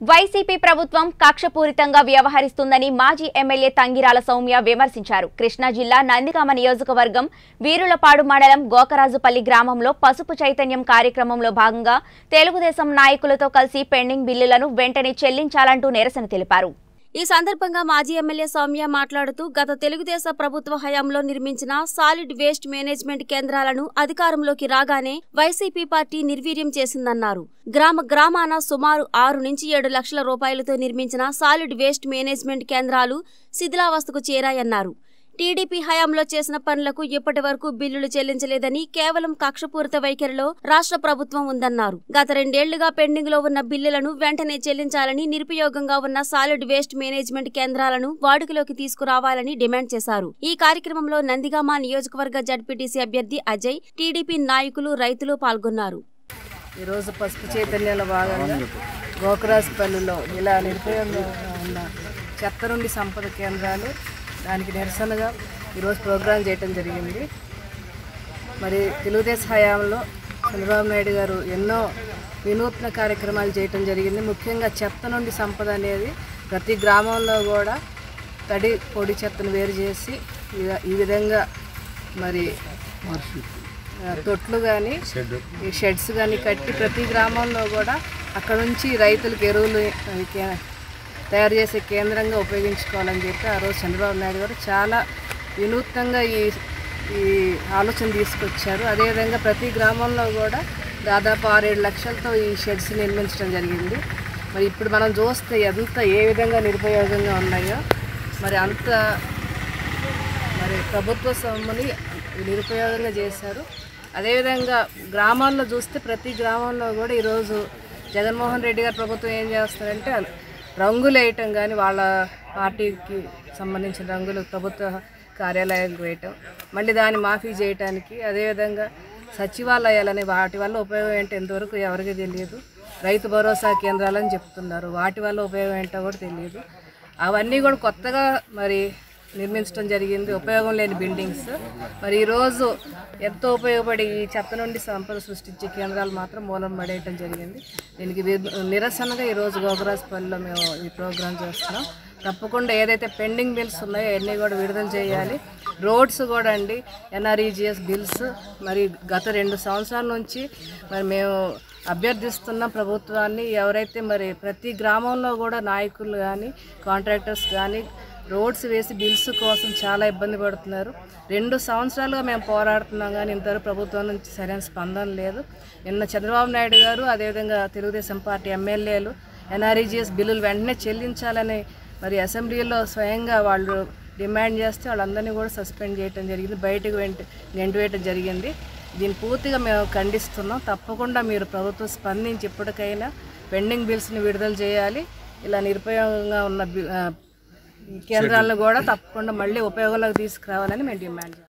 YCP ప్రభుత్వం కక్షపూరితంగా వ్యవహరిస్తుందని మాజీ ఎమ్మెల్యే తంగిరాల సౌమ్య విమర్శించారు కృష్ణా జిల్లా నందిగామ నియోజకవర్గం వీరులపాడు మండలం గోకరాజుపల్లి గ్రామంలో పసుపు చైతన్యం కార్యక్రమంలో భాగంగా తెలుగుదేశం నాయకులతో కలిసి పెండింగ్ బిల్లులను వెంటనే చెల్లించాలంటూ నిరసన తెలిపారు ఈ సందర్భంగా మాజీ ఎమ్మెల్యే సౌమ్య మాట్లాడుతూ గత తెలుగుదేశ ప్రభుత్వ హయాంలో నిర్మించిన సాలిడ్ వేస్ట్ మేనేజ్మెంట్ కేంద్రాలను అధికారంలోకి రాగానే వైసీపీ పార్టీ నిర్వీర్యం చేసిందన్నారు గ్రామ గ్రామాన సుమారు ఆరు నుంచి ఏడు లక్షల రూపాయలతో నిర్మించిన సాలిడ్ వేస్ట్ మేనేజ్మెంట్ కేంద్రాలు శిథిలావస్థకు చేరాయన్నారు టీడీపీ హయాంలో చేసిన పనులకు ఇప్పటి వరకు బిల్లులు చెల్లించలేదని కేవలం కక్షపూరిత వైఖరిలో రాష్ట్ర ప్రభుత్వం ఉందన్నారు గత రెండేళ్లుగా పెండింగ్ లో ఉన్న బిల్లులను వెంటనే చెల్లించాలని నిరుపయోగంగా ఉన్న సాలిడ్ వేస్ట్ మేనేజ్మెంట్ కేంద్రాలను వాడుకలోకి తీసుకురావాలని డిమాండ్ చేశారు ఈ కార్యక్రమంలో నందిగామ నియోజకవర్గ జడ్పీటీసీ అభ్యర్థి అజయ్ టీడీపీ నాయకులు రైతులు పాల్గొన్నారు ఈరోజు పసుపు చైతన్యంలో భాగంగా గోకరాజుపల్లిలో ఇలా నిరుపయోగంగా ఉన్న చెత్త నుండి సంపద కేంద్రాలు దానికి నిరసనగా ఈరోజు ప్రోగ్రాం చేయటం జరిగింది మరి తెలుగుదేశం హయాంలో చంద్రబాబు నాయుడు గారు ఎన్నో వినూత్న కార్యక్రమాలు చేయటం జరిగింది ముఖ్యంగా చెత్త నుండి సంపద అనేది ప్రతి గ్రామంలో కూడా తడి పొడి చెత్తను వేరు చేసి ఇద- ఈ విధంగా మరి ఆ, తొట్లు కానీ ఈ షెడ్స్ కానీ కట్టి ప్రతి గ్రామంలో కూడా అక్కడ నుంచి రైతులకు ఎరువులు అవి కే- తయారు చేసే కేంద్రంగా ఉపయోగించుకోవాలని చెప్పి ఆ రోజు చంద్రబాబు నాయుడు గారు చాలా వినూత్నంగా ఈ ఈ ఆలోచన తీసుకొచ్చారు అదేవిధంగా ప్రతి గ్రామంలో కూడా దాదాపు ఆరేడు లక్షలతో ఈ షెడ్స్ నిర్మించడం జరిగింది మరి ఇప్పుడు మనం చూస్తే ఎంత ఏ విధంగా నిరుపయోగంగా ఉన్నాయో మరి అంత మరి ప్రభుత్వ సొమ్ముని నిరుపయోగంగా చేశారు అదేవిధంగా గ్రామాల్లో చూస్తే ప్రతి గ్రామంలో కూడా ఈరోజు జగన్మోహన్ రెడ్డి గారి ప్రభుత్వం ఏం చేస్తారంటే రంగులు వేయటం కానీ వాళ్ళ పార్టీకి సంబంధించిన రంగులు ప్రభుత్వ కార్యాలయాలకు వేయటం మళ్ళీ దాన్ని మాఫీ చేయటానికి అదేవిధంగా సచివాలయాలని వాటి వల్ల ఉపయోగం ఏంటో ఎంతవరకు ఎవరికి తెలియదు రైతు భరోసా కేంద్రాలని చెప్తున్నారు వాటి వల్ల ఉపయోగం ఏంటో కూడా తెలియదు అవన్నీ కూడా కొత్తగా మరి నిర్మించడం జరిగింది ఉపయోగం లేని బిల్డింగ్స్ మరి ఈరోజు ఎంతో ఉపయోగపడి ఈ చెత్త నుండి సంపద సృష్టించే కేంద్రాలు మాత్రం మూలం పడేయటం జరిగింది దీనికి వి- నిరసనగా ఈరోజు గోగరాజపల్లిలో మేము ఈ ప్రోగ్రాం చేస్తున్నాం తప్పకుండా ఏదైతే పెండింగ్ బిల్స్ ఉన్నాయో అవన్నీ కూడా విడుదల చేయాలి రోడ్స్ కూడా అండి ఎన్ఆర్ఈజిఎస్ బిల్స్ మరి గత రెండు సంవత్సరాల నుంచి మరి మేము అభ్యర్థిస్తున్న ప్రభుత్వాన్ని ఎవరైతే మరి ప్రతి గ్రామంలో కూడా నాయకులు కానీ కాంట్రాక్టర్స్ కానీ రోడ్స్ వేసి బిల్స్ కోసం చాలా ఇబ్బంది పడుతున్నారు రెండు సంవత్సరాలుగా మేము పోరాడుతున్నాం కానీ ఇంతవరకు ప్రభుత్వం నుంచి సరైన స్పందన లేదు నిన్న చంద్రబాబు నాయుడు గారు అదేవిధంగా తెలుగుదేశం పార్టీ ఎమ్మెల్యేలు ఎన్ఆర్ఈజిఎస్ బిల్లులు వెంటనే చెల్లించాలని మరి అసెంబ్లీలో స్వయంగా వాళ్ళు డిమాండ్ చేస్తే వాళ్ళందరినీ కూడా సస్పెండ్ చేయడం జరిగింది బయటకు వెంట గెంటివేయటం జరిగింది దీన్ని పూర్తిగా మేము ఖండిస్తున్నాం తప్పకుండా మీరు ప్రభుత్వం స్పందించి ఇప్పటికైనా పెండింగ్ బిల్స్ని విడుదల చేయాలి ఇలా నిరుపయోగంగా ఉన్న బి- ఆ, ఈ కేంద్రాలను కూడా తప్పకుండా మళ్ళీ ఉపయోగంలోకి తీసుకురావాలని మేము డిమాండ్ చేస్తాం